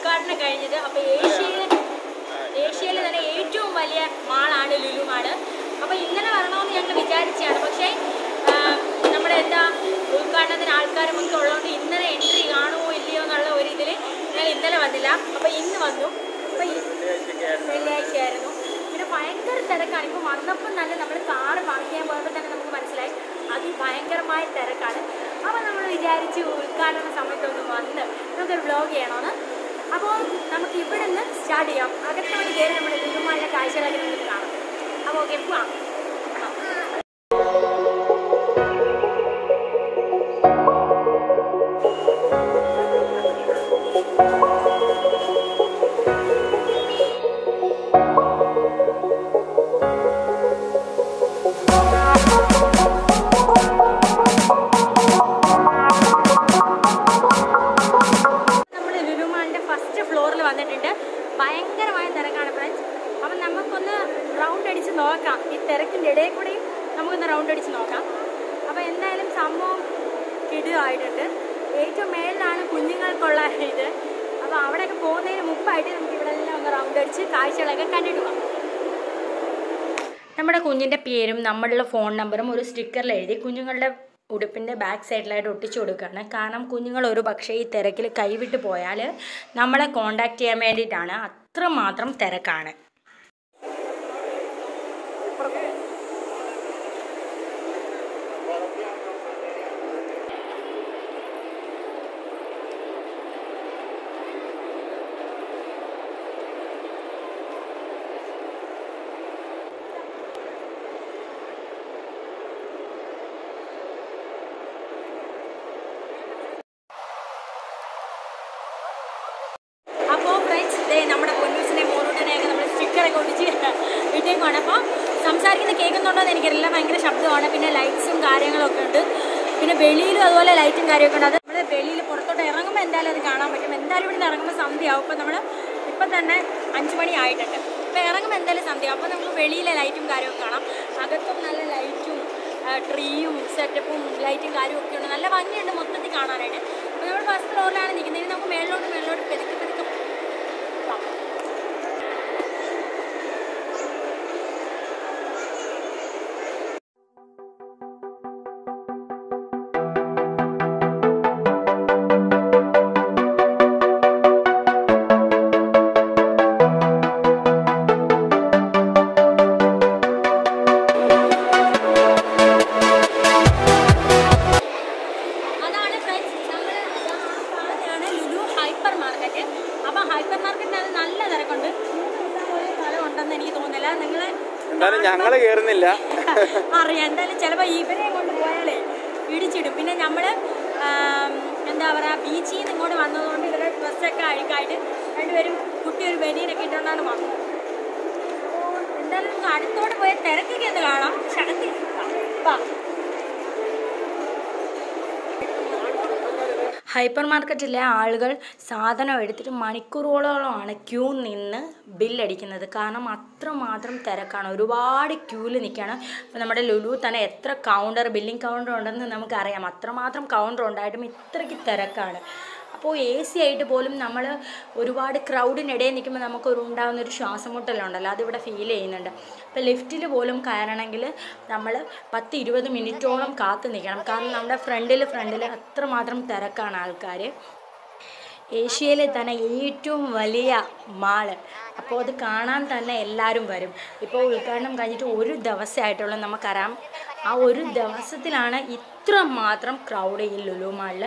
ഉദ്ഘാടനം കഴിഞ്ഞത് അപ്പോൾ ഏഷ്യയിലെ ഏഷ്യയിലെ തന്നെ ഏറ്റവും വലിയ മാളാണ് ലുലു മാള് അപ്പോൾ ഇന്നലെ വരണമെന്ന് ഞങ്ങൾ വിചാരിച്ചതാണ് പക്ഷേ ആ, നമ്മുടെ എന്താ ഉദ്ഘാടനത്തിന് ആൾക്കാരും ഒക്കെ ഉള്ളതുകൊണ്ട് ഇന്നലെ എൻട്രി കാണുമോ ഇല്ലയോ എന്നുള്ള ഒരു ഇതിൽ ഞങ്ങൾ ഇന്നലെ വന്നില്ല അപ്പോൾ ഇന്ന് വന്നു അപ്പോൾ ഈ വെള്ളിയാഴ്ചയായിരുന്നു പിന്നെ ഭയങ്കര തിരക്കാണ് ഇപ്പോൾ വന്നപ്പം തന്നെ നമ്മൾ കാറ് പാർക്ക് ചെയ്യാൻ പോയപ്പോൾ തന്നെ നമുക്ക് മനസ്സിലായി അതിഭയങ്കരമായ തിരക്കാണ് അപ്പോൾ നമ്മൾ വിചാരിച്ചു ഉദ്ഘാടന സമയത്തൊന്ന് വന്ന് നമുക്കൊരു വ്ലോഗ് ചെയ്യണമെന്ന് അപ്പോൾ നമുക്ക് ഇവിടെ നിന്ന് സ്റ്റാർട്ട് ചെയ്യാം അകത്തോട്ട് കയറി നമ്മൾ ലുലുമാളിലെ കാഴ്ചകളൊക്കെ നമുക്ക് കാണാം അപ്പോൾ ഓക്കെ പോവാം ആ. നമ്മൾ ലുലുമാളിൻ്റെ ഫസ്റ്റ് ഫ്ലോറിൽ വന്നിട്ടുണ്ട് ഭയങ്കരമായ തിരക്കാണ് ഫ്രണ്ട്സ് അപ്പം നമുക്കൊന്ന് റൗണ്ട് അടിച്ച് നോക്കാം ഈ തിരക്കിൻ്റെ ഇടയിൽ കൂടെയും നമുക്കൊന്ന് റൗണ്ട് അടിച്ച് നോക്കാം അപ്പോൾ എന്തായാലും സംഭവം കിടുവായിട്ടുണ്ട് ഏറ്റവും മേളിലാണ് കുഞ്ഞുങ്ങൾക്കുള്ള ഇത് അപ്പോൾ അവിടെയൊക്കെ പോകുന്നതിന് മുമ്പായിട്ട് നമുക്ക് ഇവിടെ എല്ലാം ഒന്ന് റൗണ്ട് അടിച്ച് കാഴ്ചകളൊക്കെ കണ്ടിട്ട് പോകാം നമ്മുടെ കുഞ്ഞിൻ്റെ പേരും നമ്മളുടെ ഫോൺ നമ്പറും ഒരു സ്റ്റിക്കറിൽ എഴുതി കുഞ്ഞുങ്ങളുടെ ഉടുപ്പിൻ്റെ ബാക്ക് സൈഡിലായിട്ട് ഒട്ടിച്ചു കൊടുക്കുകയാണ് കാരണം കുഞ്ഞുങ്ങൾ ഒരു പക്ഷേ ഈ തിരക്കിൽ കൈവിട്ട് പോയാൽ നമ്മളെ കോണ്ടാക്ട് ചെയ്യാൻ വേണ്ടിയിട്ടാണ് അത്രമാത്രം തിരക്കാണ് അപ്പോൾ ഫ്രണ്ട്സ് ഇതേ നമ്മുടെ പൊന്നൂസിനെ മോനൂട്ടിനെയൊക്കെ നമ്മൾ സ്റ്റിക്കറൊക്കെ ഒട്ടിച്ച് ഇട്ടേക്കുവാണ് അപ്പോൾ സംസാരിക്കുന്ന കേൾക്കുന്നുണ്ടോ എന്ന് എനിക്കറിയില്ല ഭയങ്കര ശബ്ദമാണ് പിന്നെ ലൈറ്റ്സും കാര്യങ്ങളൊക്കെ ഉണ്ട് പിന്നെ വെളിയിലും അതുപോലെ ലൈറ്റും കാര്യമൊക്കെ ഉണ്ട് അത് നമ്മൾ വെളിയിൽ പുറത്തോട്ട് ഇറങ്ങുമ്പോൾ എന്തായാലും അത് കാണാൻ പറ്റും എന്തായാലും ഇവിടെ നിന്ന് ഇറങ്ങുമ്പോൾ സന്ധ്യയാവും ഇപ്പോൾ നമ്മൾ ഇപ്പം തന്നെ അഞ്ച് മണി ആയിട്ടുണ്ട് ഇപ്പോൾ ഇറങ്ങുമ്പോൾ എന്തായാലും സന്ധ്യയാവും അപ്പോൾ നമുക്ക് വെളിയിലെ ലൈറ്റും കാര്യമൊക്കെ കാണാം അകത്തും നല്ല ലൈറ്റും ട്രീയും സെറ്റപ്പും ലൈറ്റും കാര്യവും ഒക്കെ ഉണ്ട് നല്ല ഭംഗിയുണ്ട് മൊത്തത്തിൽ കാണാനായിട്ട് അപ്പോൾ നമ്മൾ ഫസ്റ്റ് ഫ്ലോറിലാണ് നിൽക്കുന്നത് ഇനി നമുക്ക് മേളിലോട്ട് മേളിലോട്ട് പെതുക്കെ പെതുക്കെ പോകാം അതാണ് ഫ്രണ്ട്സ് നമ്മൾ കാണുന്നതാണ് ലുലു ഹൈപ്പർ മാർക്കറ്റ് അപ്പോൾ ഹൈപ്പർ മാർക്കറ്റിനകത്ത് നല്ല തിരക്കുണ്ട് ഇഷ്ടംപോലെ സ്ഥലം ഉണ്ടെന്ന് എനിക്ക് തോന്നുന്നില്ല നിങ്ങൾ എന്തായാലും ഞങ്ങള് കേറുന്നില്ല അറിയാം എന്തായാലും ചിലപ്പോൾ ഇവരെ കൊണ്ട് പോയാലേ ഇടിച്ചിടും പിന്നെ നമ്മൾ എന്താ പറയുക ബീച്ചിൽ നിന്ന് ഇങ്ങോട്ട് വന്നതുകൊണ്ട് ഇവരുടെ ഡ്രസ്സൊക്കെ അഴുക്കായിട്ട് രണ്ടുപേരും കുട്ടി ഒരു ബനിയനൊക്കെ ഇട്ടുകൊണ്ടാണ് വന്നത് അപ്പോൾ എന്തായാലും നമുക്ക് അടുത്തോട്ട് പോയ തിരക്കൊക്കെ ഒന്ന് കാണാം ശക്തി വാ ഹൈപ്പർ മാർക്കറ്റിലെ ആളുകൾ സാധനം എടുത്തിട്ട് മണിക്കൂറുകളോളമാണ് ക്യൂ നിന്ന് ബില്ലടിക്കുന്നത് കാരണം അത്രമാത്രം തിരക്കാണ് ഒരുപാട് ക്യൂവിൽ നിൽക്കുകയാണ് അപ്പോൾ നമ്മുടെ ലുലു തന്നെ എത്ര കൗണ്ടർ ബില്ലിംഗ് കൗണ്ടർ ഉണ്ടെന്ന് നമുക്കറിയാം അത്രമാത്രം കൗണ്ടർ ഉണ്ടായിട്ടും ഇത്രയ്ക്ക് തിരക്കാണ് അപ്പോൾ എ സി ആയിട്ട് പോലും നമ്മൾ ഒരുപാട് ക്രൗഡിനിടയിൽ നിൽക്കുമ്പോൾ നമുക്കൊരു ഉണ്ടാകുന്ന ഒരു ശ്വാസം മുട്ടലുണ്ടല്ലോ അതിവിടെ ഫീൽ ചെയ്യുന്നുണ്ട് ഇപ്പോൾ ലിഫ്റ്റിൽ പോലും കയറണമെങ്കിൽ നമ്മൾ പത്ത് ഇരുപത് മിനിറ്റോളം കാത്തു നിൽക്കണം കാരണം നമ്മുടെ ഫ്രണ്ടിൽ ഫ്രണ്ടിൽ അത്രമാത്രം തിരക്കാണ് ആൾക്കാർ ഏഷ്യയിലെ തന്നെ ഏറ്റവും വലിയ മാള് അപ്പോൾ അത് കാണാൻ തന്നെ എല്ലാവരും വരും ഇപ്പോൾ ഉദ്ഘാടനം കഴിഞ്ഞിട്ട് ഒരു ദിവസമായിട്ടുള്ള നമുക്കറിയാം ആ ഒരു ദിവസത്തിലാണ് ഇത്ര മാത്രം ക്രൗഡ് ഈ ലുലു മാളിൽ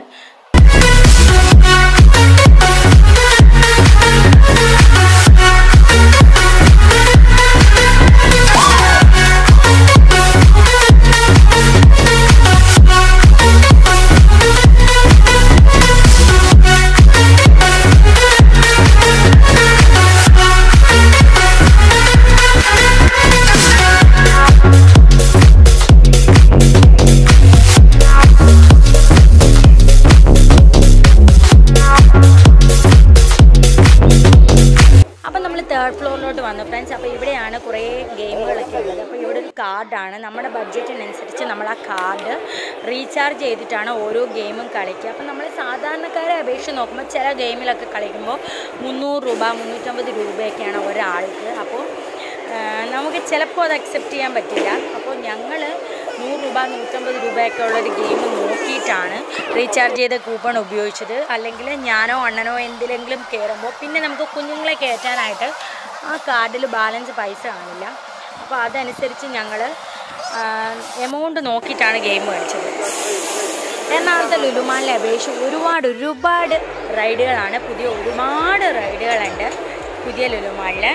തേർഡ് ഫ്ലോറിലോട്ട് വന്നു ഫ്രണ്ട്സ് അപ്പോൾ ഇവിടെയാണ് കുറേ ഗെയിമുകളൊക്കെ ഉള്ളത് അപ്പോൾ ഇവിടെ ഒരു കാർഡാണ് നമ്മുടെ ബഡ്ജറ്റിനനുസരിച്ച് നമ്മൾ ആ കാർഡ് റീചാർജ് ചെയ്തിട്ടാണ് ഓരോ ഗെയിമും കളിക്കുക അപ്പോൾ നമ്മൾ സാധാരണക്കാരെ അപേക്ഷിച്ച് നോക്കുമ്പോൾ ചില ഗെയിമിലൊക്കെ കളിക്കുമ്പോൾ മുന്നൂറ് രൂപ മുന്നൂറ്റമ്പത് രൂപയൊക്കെയാണ് ഒരാൾക്ക് അപ്പോൾ ആ, നമുക്ക് ചിലപ്പോൾ അത് അക്സെപ്റ്റ് ചെയ്യാൻ പറ്റില്ല അപ്പോൾ ഞങ്ങൾ നൂറ് രൂപ നൂറ്റമ്പത് രൂപയൊക്കെ ഉള്ളൊരു ഗെയിം നോക്കിയിട്ടാണ് റീചാർജ് ചെയ്ത കൂപ്പൺ ഉപയോഗിച്ചത് അല്ലെങ്കിൽ ഞാനോ അണ്ണനോ എന്തിലെങ്കിലും കയറുമ്പോൾ പിന്നെ നമുക്ക് കുഞ്ഞുങ്ങളെ കയറ്റാനായിട്ട് ആ കാർഡിൽ ബാലൻസ് പൈസ കാണില്ല അപ്പോൾ അതനുസരിച്ച് ഞങ്ങൾ എമൗണ്ട് നോക്കിയിട്ടാണ് ഗെയിം കളിച്ചത് എറണാകുളത്തെ ലുലുമാലിനെ അപേക്ഷിച്ച് ഒരുപാട് ഒരുപാട് റൈഡുകളാണ് പുതിയ ഒരുപാട് റൈഡുകളുണ്ട് പുതിയ ലുലുമാലിൽ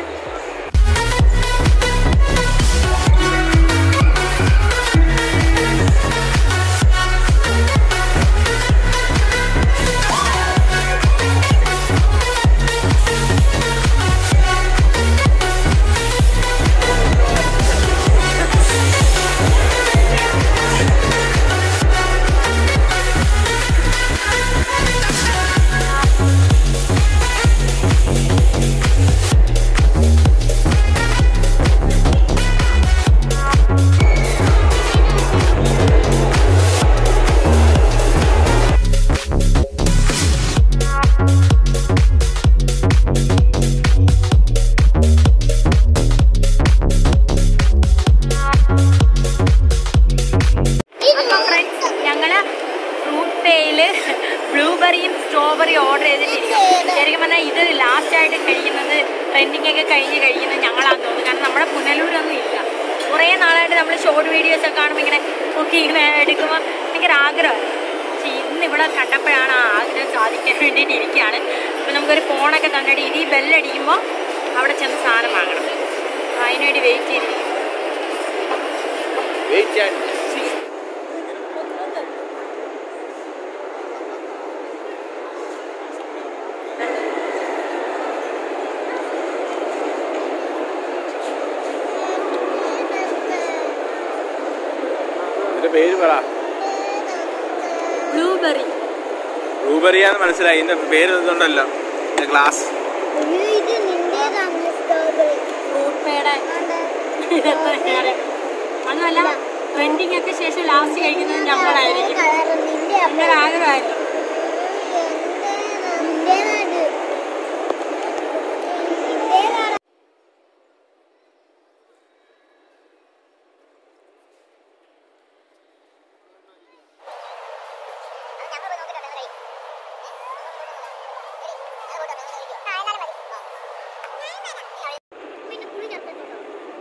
അപ്പോൾ ഫ്രണ്ട്സ് ഞങ്ങൾ ഫ്രൂട്ട് പേയിൽ ബ്ലൂബെറിയും സ്ട്രോബെറി ഓർഡർ ചെയ്തിട്ടിരിക്കും ശരിക്കും പറഞ്ഞാൽ ഇത് ലാസ്റ്റായിട്ട് കഴിക്കുന്നത് ട്രെൻഡിങ് ഒക്കെ കഴിഞ്ഞ് കഴിക്കുന്നത് ഞങ്ങളാന്ന് തോന്നുന്നു കാരണം നമ്മുടെ പുനലൂരൊന്നും ഇല്ല കുറേ നാളായിട്ട് നമ്മൾ ഷോർട്ട് വീഡിയോസ് ഒക്കെ കാണുമ്പോൾ ഇങ്ങനെ നോക്കി ഇങ്ങനെ എടുക്കുമ്പോൾ ഭയങ്കര ആഗ്രഹം പക്ഷേ ഇന്ന് ഇവിടെ കണ്ടപ്പോഴാണ് ആ ആഗ്രഹം സാധിക്കാൻ വേണ്ടിയിട്ട് ഇരിക്കുകയാണ് അപ്പോൾ നമുക്കൊരു ഫോണൊക്കെ തന്നിട്ട് ഇനി ബെല്ലടിക്കുമ്പോൾ അവിടെ ചെന്ന് സാധനം വാങ്ങണം അപ്പോൾ അതിനുവേണ്ടി വെയിറ്റ് ചെയ്തിരിക്കും ഇതിന്റെ പേര് പറ ബ്ലൂബെറി റൂബറിയാന്ന് മനസ്സിലായി ഇതിന്റെ പേര് ഇതുണ്ടല്ലോ ഗ്ലാസ് ഇത് നിന്റേതാണ് സ്ട്രോബെറി ഫ്രൂട്ട് പേയുടെ അന്നല്ല ട്രെൻഡിങ് ഒക്കെ ശേഷം ലാസ്റ്റ് കഴിക്കുന്നത് നമ്മളായിരിക്കും കളർ നിന്റെ നമ്മുടെ ആഗ്രഹമായിരുന്നു നിന്റേതാണ് നിന്റേതാണ് പിന്നെ പുളി ചേർത്തിട്ടുണ്ടോ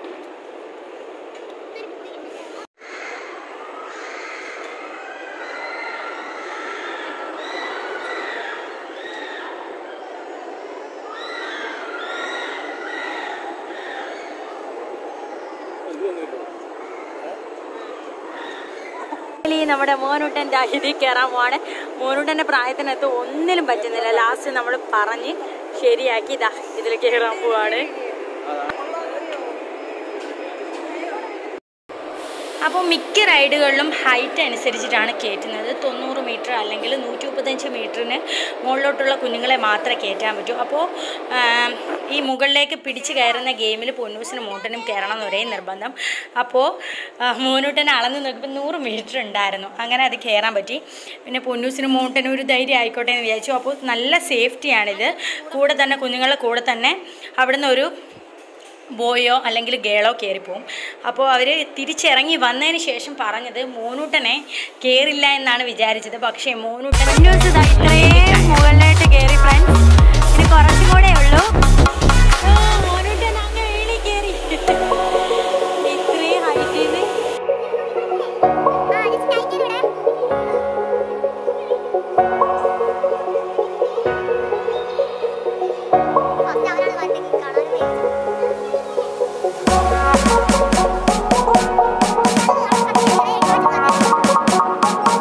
ഈ നമ്മുടെ മോനൂട്ടൻ്റെ ഇതിൽ കയറാൻ പോവാണ് മോനൂട്ടൻ്റെ പ്രായത്തിനകത്ത് ഒന്നിനും പറ്റുന്നില്ല ലാസ്റ്റ് നമ്മൾ പറഞ്ഞ് ശരിയാക്കി ഇതാ ഇതിൽ കയറാൻ പോവാണ് അപ്പോൾ മിക്ക റൈഡുകളിലും ഹൈറ്റ് അനുസരിച്ചിട്ടാണ് കയറ്റുന്നത് തൊണ്ണൂറ് മീറ്റർ അല്ലെങ്കിൽ നൂറ്റി മുപ്പത്തഞ്ച് മീറ്ററിന് മുകളിലോട്ടുള്ള കുഞ്ഞുങ്ങളെ മാത്രമേ കയറ്റാൻ പറ്റൂ അപ്പോൾ ആം, ഈ മുകളിലേക്ക് പിടിച്ച് കയറുന്ന ഗെയിമിൽ പൊന്നൂസിനും മൂട്ടനും കയറണം എന്ന് ഒരേ നിർബന്ധം അപ്പോൾ മൂന്നൂട്ടനെ അളന്ന് നോക്കുമ്പോൾ നൂറ് മീറ്റർ ഉണ്ടായിരുന്നു അങ്ങനെ അത് കയറാൻ പറ്റി പിന്നെ പൊന്നൂസിനും മൂട്ടനും ഒരു ധൈര്യം ആയിക്കോട്ടെ എന്ന് വിചാരിച്ചു അപ്പോൾ നല്ല സേഫ്റ്റിയാണിത് കൂടെ തന്നെ കുഞ്ഞുങ്ങളുടെ കൂടെ തന്നെ അവിടുന്ന് ഒരു ബോയോ അല്ലെങ്കിൽ ഗേളോ കയറിപ്പോവും അപ്പോൾ അവർ തിരിച്ചിറങ്ങി വന്നതിന് ശേഷം പറഞ്ഞത് മോനൂട്ടനെ കയറില്ല എന്നാണ് വിചാരിച്ചത് പക്ഷേ മോനൂട്ടൻ ന്യൂസ് ഇതാ ഇത്രയും മുകളിലായിട്ട് കയറി ഫ്രണ്ട്സ് ഇനി കുറച്ചും കൂടെ ഉള്ളൂ ആ, മോനൂട്ടൻ അങ്ങ് വീണി കയറി ഇത്രയും ഹൈറ്റിൽ ആ ഇത് ടൈറ്റ് ഇവിടെ ഫസ്റ്റ് അവരാണ് കണ്ടെങ്കിൽ കാണാൻ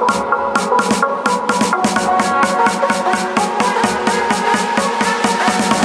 ആ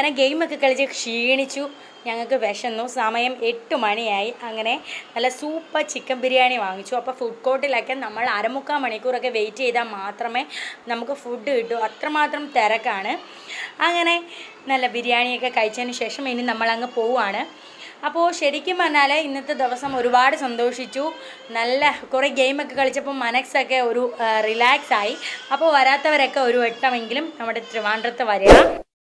അങ്ങനെ ഗെയിമൊക്കെ കളിച്ച് ക്ഷീണിച്ചു ഞങ്ങൾക്ക് വിശന്നു സമയം എട്ട് മണിയായി അങ്ങനെ നല്ല സൂപ്പർ ചിക്കൻ ബിരിയാണി വാങ്ങിച്ചു അപ്പോൾ ഫുഡ് കോർട്ടിലൊക്കെ നമ്മൾ അരമുക്കാൽ മണിക്കൂറൊക്കെ വെയിറ്റ് ചെയ്താൽ മാത്രമേ നമുക്ക് ഫുഡ് കിട്ടൂ അത്രമാത്രം തിരക്കാണ് അങ്ങനെ നല്ല ബിരിയാണിയൊക്കെ കഴിച്ചതിന് ശേഷം ഇനി നമ്മളങ്ങ് പോവുകയാണ് അപ്പോൾ ശരിക്കും പറഞ്ഞാൽ ഇന്നത്തെ ദിവസം ഒരുപാട് സന്തോഷിച്ചു നല്ല കുറേ ഗെയിമൊക്കെ കളിച്ചപ്പോൾ മനസ്സൊക്കെ ഒരു റിലാക്സ് ആയി അപ്പോൾ വരാത്തവരൊക്കെ ഒരു വട്ടമെങ്കിലും നമ്മുടെ ട്രിവാൻഡ്രത്ത് വരിക